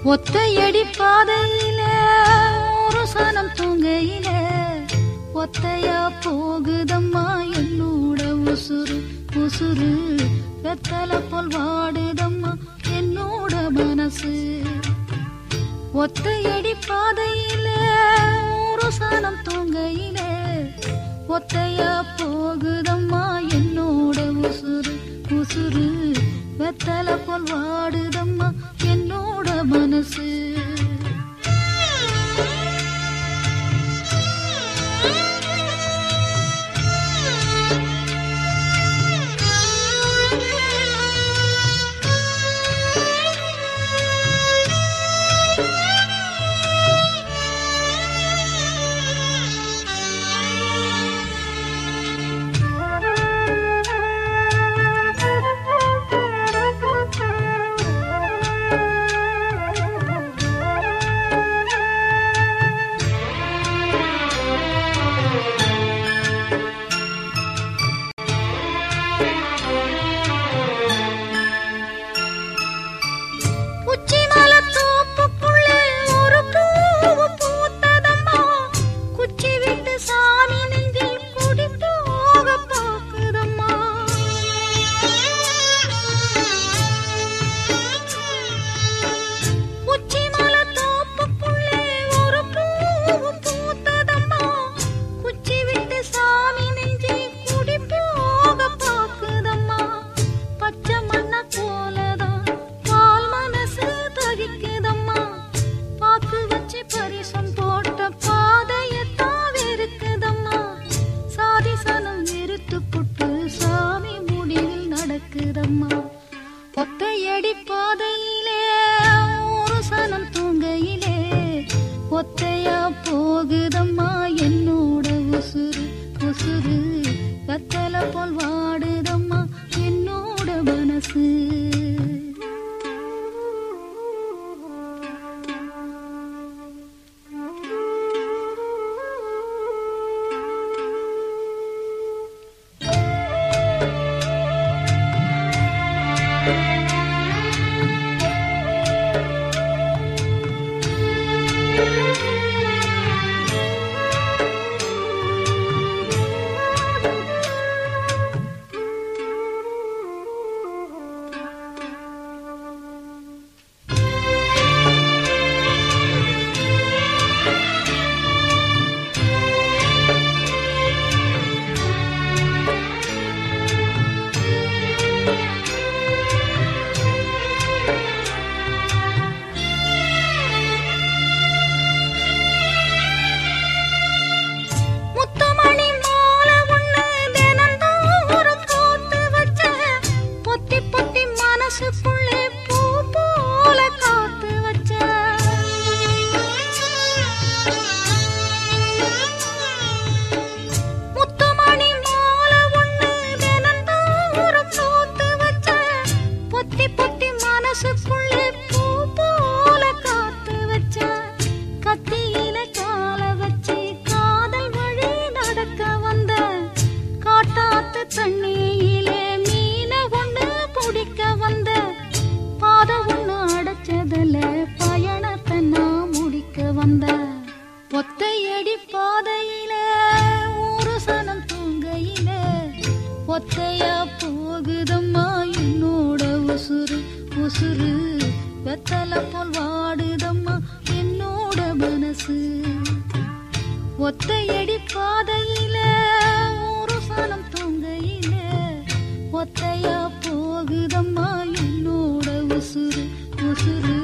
ஒத்தையடி பாதையில ஒரு சனம் தூங்கையில ஒத்தையா போகுதம்மா என்னோட உசுறு உசுறு வெத்தல போல் வாடுதம்மா என்னோட மனசு ஒத்தையடி பாதையில ஒரு சனம் தூங்கையில ஒத்தையா போகுதம்மா என்னோட உசுறு உசுறு வெத்தல போல் வாடுதம்மா என்னோட மனசு உச்சி மலத்தோப்புக்குள்ளே ஒரு பூவு பூத்ததம்மா குச்சி விட்டு சாமி நெஞ்சில் குடி போக பாக்குதம்மா உச்சி மலத்தோப்புக்குள்ளே ஒரு பூவு பூத்ததம்மா குச்சி விட்டு சாமி நெஞ்சில் குடி போக பாக்குதம்மா பச்சை மண்ண போலதான் பால் மனசு தவிக்குதம்மா பாக்கு வச்சு பரிசம் போட்ட பாதையத்தான் வெறுக்குதம்மா சாதி சனம் வெறுத்து புட்டு சாமி முடிவில் நடக்குதம்மா ஒத்தையடி பாதையிலே ஒரு சனம் தூங்கையிலே ஒத்தையா போகுதம்மா என்னோட உசுறு உசுறு கத்தல போல் வாடுதம்மா என்னோட மனசு முத்துமணி மாலை ஒண்ணு தினந்தோறும் கோத்து வச்ச பொத்தி பொத்தி மனசுக்குள்ளே பூ போல காத்து வச்ச முத்துமணி மாலை ஒண்ணு தினந்தோறும் கோத்து வச்ச பொத்தி பொத்தி மனசுக்குள்ளே பூ போல காத்து வச்ச கத்தியில கால வச்சு காதல் வழி நடக்க வந்த காட்டாத்து தண்ணியிலே மீன ஒண்ணு பிடிக்க வந்த பாத ஒண்ணு அடைச்சதுல பயணத்தை நான் முடிக்க வந்த ஒத்தையடி பாதையில ஒரு சனம் தூங்கையில ஒத்தையா போகுதம்மா என்னோட உசுறு உசுறு வெத்தல போல் வாடுதம்மா என்னோட மனசு ஒத்தையடி பாதையில ஒரு சனம் தூங்கையில ஒத்தையா போகுதம்மா என்னோட உசுறு உசுறு